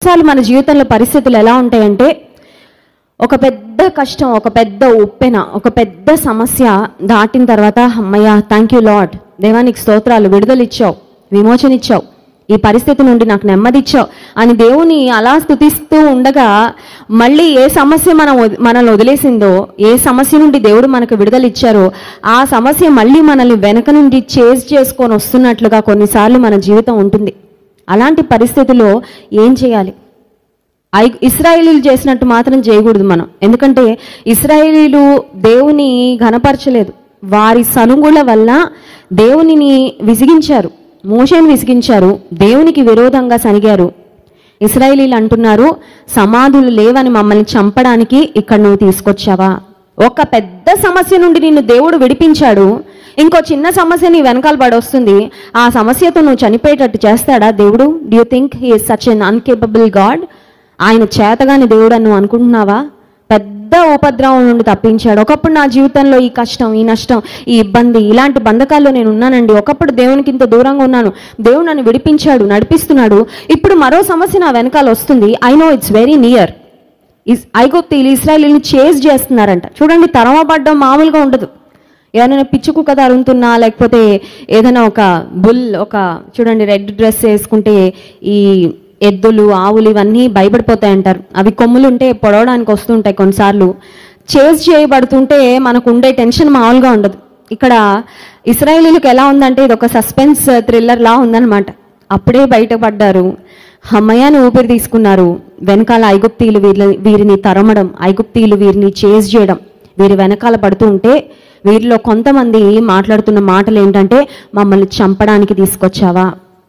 కొన్నిసార్లు మన జీవితంలో పరిస్థితులు ఎలా ఉంటాయంటే ఒక పెద్ద కష్టం ఒక పెద్ద ఉప్పెన ఒక పెద్ద సమస్య దాటిన తర్వాత అమ్మయ్య థ్యాంక్ యూ లాడ్ దేవానికి స్తోత్రాలు విడుదల ఇచ్చావు విమోచన ఇచ్చావు ఈ పరిస్థితి నుండి నాకు నెమ్మది ఇచ్చావు అని దేవుని అలా స్థుతిస్తూ ఉండగా మళ్ళీ ఏ సమస్య మనం వద- మనల్ని వదిలేసిందో ఏ సమస్య నుండి దేవుడు మనకు విడుదల ఇచ్చారో ఆ సమస్య మళ్ళీ మనల్ని వెనక నుండి చేజ్ చేసుకొని వస్తున్నట్లుగా కొన్నిసార్లు మన జీవితం ఉంటుంది అలాంటి పరిస్థితిలో ఏం చేయాలి ఐ ఇస్రాయేలీలు చేసినట్టు మాత్రం చేయకూడదు మనం ఎందుకంటే ఇస్రాయేలీలు దేవుని ఘనపరచలేదు వారి సనుగుల వల్ల దేవునిని విసిగించారు మోషేని విసిగించారు దేవునికి విరోధంగా సనిగారు ఇస్రాయేలీలు అంటున్నారు సమాధులు లేవని మమ్మల్ని చంపడానికి ఇక్కడ నువ్వు తీసుకొచ్చావా ఒక పెద్ద సమస్య నుండి నిన్ను దేవుడు విడిపించాడు ఇంకో చిన్న సమస్య నీ వెనకాల పడొస్తుంది ఆ సమస్యతో నువ్వు చనిపోయేటట్టు చేస్తాడా దేవుడు do you think he such an incapable god ఆయన చేతగాని దేవుడు అని నువ్వు అనుకుంటున్నావా పెద్ద ఉపద్రవం నుండి తప్పించాడు ఒకప్పుడు నా జీవితంలో ఈ కష్టం ఈ నష్టం ఈ ఇబ్బంది ఇలాంటి బంధకాల్లో నేను ఉన్నానండి ఒకప్పుడు దేవునికి ఇంత దూరంగా ఉన్నాను దేవుడు నన్ను విడిపించాడు నడిపిస్తున్నాడు ఇప్పుడు మరో సమస్య నా వెనకాల వస్తుంది I know it's very near is ఐగొప్తీలు ఇస్రాయలీని చేజ్ చేస్తున్నారంట చూడండి తరమపడ్డం మామూలుగా ఉండదు ఏదైనా పిచ్చి కుక్క తరుముతున్నా లేకపోతే ఏదైనా ఒక బుల్ ఒక చూడండి రెడ్ డ్రెస్ వేసుకుంటే ఈ ఎద్దులు ఆవులు ఇవన్నీ భయపడిపోతాయి అంటారు అవి కొమ్ములు ఉంటే పొడవడానికి వస్తుంటాయి కొన్నిసార్లు చేజ్ చేయబడుతుంటే మనకు ఉండే టెన్షన్ మామూలుగా ఉండదు ఇక్కడ ఇస్రాయేలీలకు ఎలా ఉందంటే ఇది ఒక సస్పెన్స్ థ్రిల్లర్ లా ఉందన్నమాట అప్పుడే బయటపడ్డారు హమ్మయాన్ని ఊపిరి తీసుకున్నారు వెనకాల ఐగుప్తీలు వీరి వీరిని తరమడం ఐగుప్తీలు వీరిని చేజ్ చేయడం వీరి వెనకాల పడుతూ ఉంటే వీరిలో కొంతమంది మాట్లాడుతున్న మాటలు ఏంటంటే మమ్మల్ని చంపడానికి తీసుకొచ్చావా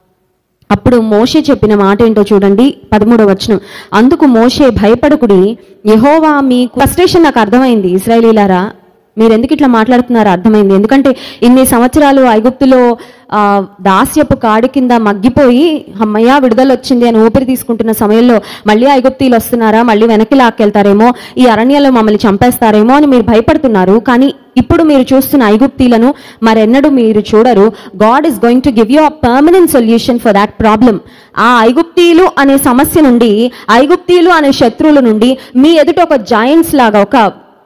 అప్పుడు మోషే చెప్పిన మాట ఏంటో చూడండి పదమూడవ వచనం అందుకు మోషే భయపడకుడి యహోవా మీకు ఫ్రస్ట్రేషన్ నాకు అర్థమైంది ఇస్రాయలీలారా మీరు ఎందుకు ఇట్లా మాట్లాడుతున్నారో అర్థమైంది ఎందుకంటే ఇన్ని సంవత్సరాలు ఐగుప్తులో ఆ, దాస్యపు కాడి కింద మగ్గిపోయి అమ్మయ్య విడుదల వచ్చింది అని ఊపిరి తీసుకుంటున్న సమయంలో మళ్ళీ ఐగుప్తీలు వస్తున్నారా మళ్ళీ వెనక్కి లాక్కెళ్తారేమో ఈ అరణ్యంలో మమ్మల్ని చంపేస్తారేమో అని మీరు భయపడుతున్నారు కానీ ఇప్పుడు మీరు చూస్తున్న ఐగుప్తీలను మరెన్నడూ మీరు చూడరు God is going to give you a permanent solution for that problem ఆ ఐగుప్తీలు అనే సమస్య నుండి ఐగుప్తీలు అనే శత్రువుల నుండి మీ ఎదుట ఒక జాయింట్స్ లాగా ఒక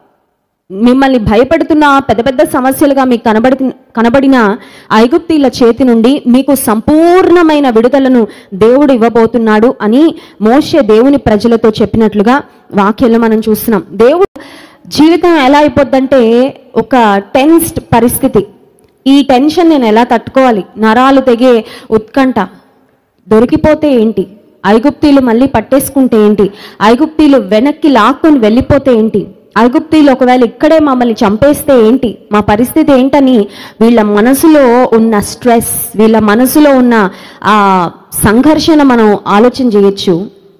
మిమ్మల్ని భయపెడుతున్న పెద్ద పెద్ద సమస్యలుగా మీకు కనబడి కనబడిన ఐగుప్తీల చేతి నుండి మీకు సంపూర్ణమైన విడుదలను దేవుడు ఇవ్వబోతున్నాడు అని మోషే దేవుని ప్రజలతో చెప్పినట్లుగా వాక్యంలో మనం చూస్తున్నాం దేవుడు జీవితం ఎలా అయిపోద్దంటే ఒక టెన్స్డ్ పరిస్థితి ఈ టెన్షన్ నేను ఎలా తట్టుకోవాలి నరాలు తెగే ఉత్కంఠ దొరికిపోతే ఏంటి ఐగుప్తీలు మళ్ళీ పట్టేసుకుంటే ఏంటి ఐగుప్తీలు వెనక్కి లాక్కొని వెళ్ళిపోతే ఏంటి ఐగుప్తీలు ఒకవేళ ఇక్కడే మమ్మల్ని చంపేస్తే ఏంటి మా పరిస్థితి ఏంటని వీళ్ళ మనసులో ఉన్న స్ట్రెస్ వీళ్ళ మనసులో ఉన్న ఆ సంఘర్షణ మనం ఆలోచన చేయొచ్చు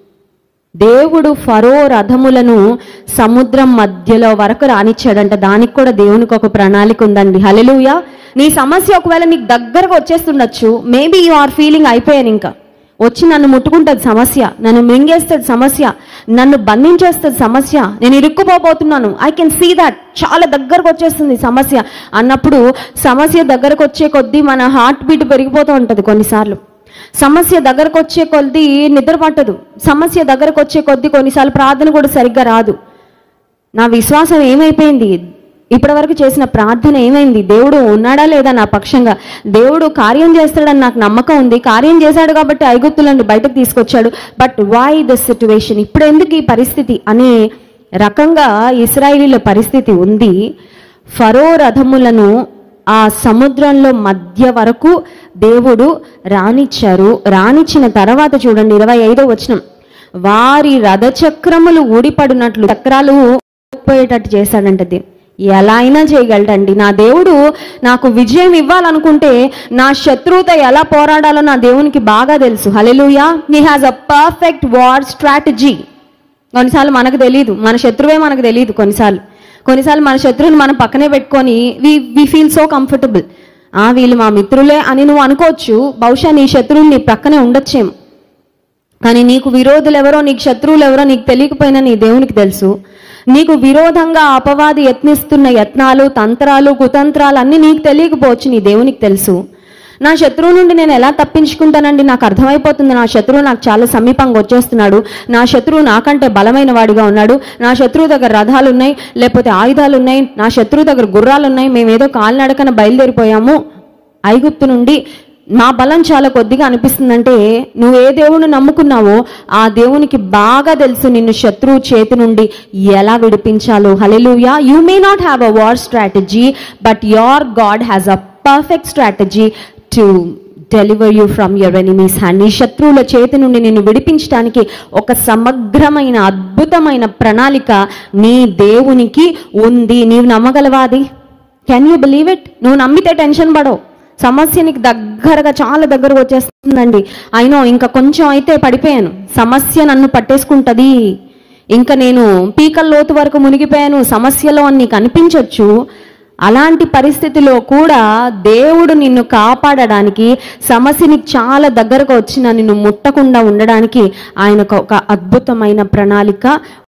దేవుడు ఫరో రథములను సముద్రం మధ్యలో వరకు రానిచ్చాడంట దానికి కూడా దేవునికి ఒక ప్రణాళిక ఉందండి హలెలుయా నీ సమస్య ఒకవేళ నీకు దగ్గరకు వచ్చేస్తుండొచ్చు మేబీ యు ఆర్ ఫీలింగ్ అయిపోయాను ఇంకా వచ్చి నన్ను ముట్టుకుంటుంది సమస్య నన్ను మింగేస్తుంది సమస్య నన్ను బంధించేస్తుంది సమస్య నేను ఇరుక్కుపోబోతున్నాను ఐ కెన్ సీ దట్ చాలా దగ్గరకు వచ్చేస్తుంది సమస్య అన్నప్పుడు సమస్య దగ్గరకు వచ్చే కొద్దీ మన హార్ట్ బీట్ పెరిగిపోతూ ఉంటుంది కొన్నిసార్లు సమస్య దగ్గరకు వచ్చే కొద్దీ నిద్ర పట్టదు సమస్య దగ్గరకు వచ్చే కొద్దీ కొన్నిసార్లు ప్రార్థన కూడా సరిగ్గా రాదు నా విశ్వాసం ఏమైపోయింది ఇప్పటివరకు చేసిన ప్రార్థన ఏమైంది దేవుడు ఉన్నాడా లేదా నా పక్షంగా దేవుడు కార్యం చేస్తాడని నాకు నమ్మకం ఉంది కార్యం చేశాడు కాబట్టి ఐగుప్తులను బయటకు తీసుకొచ్చాడు బట్ వై దిస్ సిచ్యువేషన్ ఇప్పుడు ఎందుకు ఈ పరిస్థితి అనే రకంగా ఇస్రాయిలీల పరిస్థితి ఉంది ఫరో రథములను ఆ సముద్రంలో మధ్య వరకు దేవుడు రానిచ్చారు రానిచ్చిన తర్వాత చూడండి ఇరవై ఐదో వచనం వారి రథచక్రములు ఊడిపడినట్లు చక్రాలు పోయేటట్టు చేశాడంట దేవుడు ఎలా అయినా చేయగలడండి నా దేవుడు నాకు విజయం ఇవ్వాలనుకుంటే నా శత్రువుతో ఎలా పోరాడాలో నా దేవునికి బాగా తెలుసు hallelujah he has a perfect war strategy కొన్నిసార్లు మనకు తెలియదు మన శత్రువే మనకు తెలియదు కొన్నిసార్లు కొన్నిసార్లు మన శత్రువుని మనం పక్కనే పెట్టుకొని we we feel so comfortable ఆ వీళ్ళు మా మిత్రులే అని నువ్వు అనుకోవచ్చు బహుశా నీ శత్రువుని నీ ప్రక్కనే ఉండొచ్చేమో కానీ నీకు విరోధులు ఎవరో నీకు శత్రువులు ఎవరో నీకు తెలియకపోయినా నీ దేవునికి తెలుసు నీకు విరోధంగా అపవాది యత్నిస్తున్న యత్నాలు తంత్రాలు కుతంత్రాలు అన్నీ నీకు తెలియకపోవచ్చు నీ దేవునికి తెలుసు నా శత్రువు నుండి నేను ఎలా తప్పించుకుంటానండి నాకు అర్థమైపోతుంది నా శత్రువు నాకు చాలా సమీపంగా వచ్చేస్తున్నాడు నా శత్రువు నాకంటే బలమైన వాడిగా ఉన్నాడు నా శత్రువు దగ్గర రథాలు ఉన్నాయి లేకపోతే ఆయుధాలు ఉన్నాయి నా శత్రువు దగ్గర గుర్రాలు ఉన్నాయి మేమేదో కాలినడకన బయలుదేరిపోయాము ఐగుప్తు నుండి మా బలం చాలా కొద్దిగా అనిపిస్తుందంటే నువ్వు ఏ దేవుని నమ్ముకున్నావో ఆ దేవునికి బాగా తెలుసు నిన్ను శత్రువు చేతి నుండి ఎలా విడిపించాలో hallelujah you may not have a war strategy but your God has a perfect strategy to deliver you from your enemies hand నీ శత్రువుల చేతి నుండి నిన్ను విడిపించడానికి ఒక సమగ్రమైన అద్భుతమైన ప్రణాళిక నీ దేవునికి ఉంది నీవు నమ్మగలవా అది కెన్ యూ బిలీవ్ ఇట్ నువ్వు నమ్మితే టెన్షన్ పడవు సమస్య నీకు దగ్గరగా చాలా దగ్గరకు వచ్చేస్తుందండి అయినో ఇంకా కొంచెం అయితే పడిపోయాను సమస్య నన్ను పట్టేసుకుంటది ఇంకా నేను పీకల లోతు వరకు మునిగిపోయాను సమస్యలో అని నీకు అనిపించవచ్చు అలాంటి పరిస్థితిలో కూడా దేవుడు నిన్ను కాపాడడానికి సమస్య నీకు చాలా దగ్గరకు వచ్చిన నిన్ను ముట్టకుండా ఉండడానికి ఆయనకు ఒక అద్భుతమైన ప్రణాళిక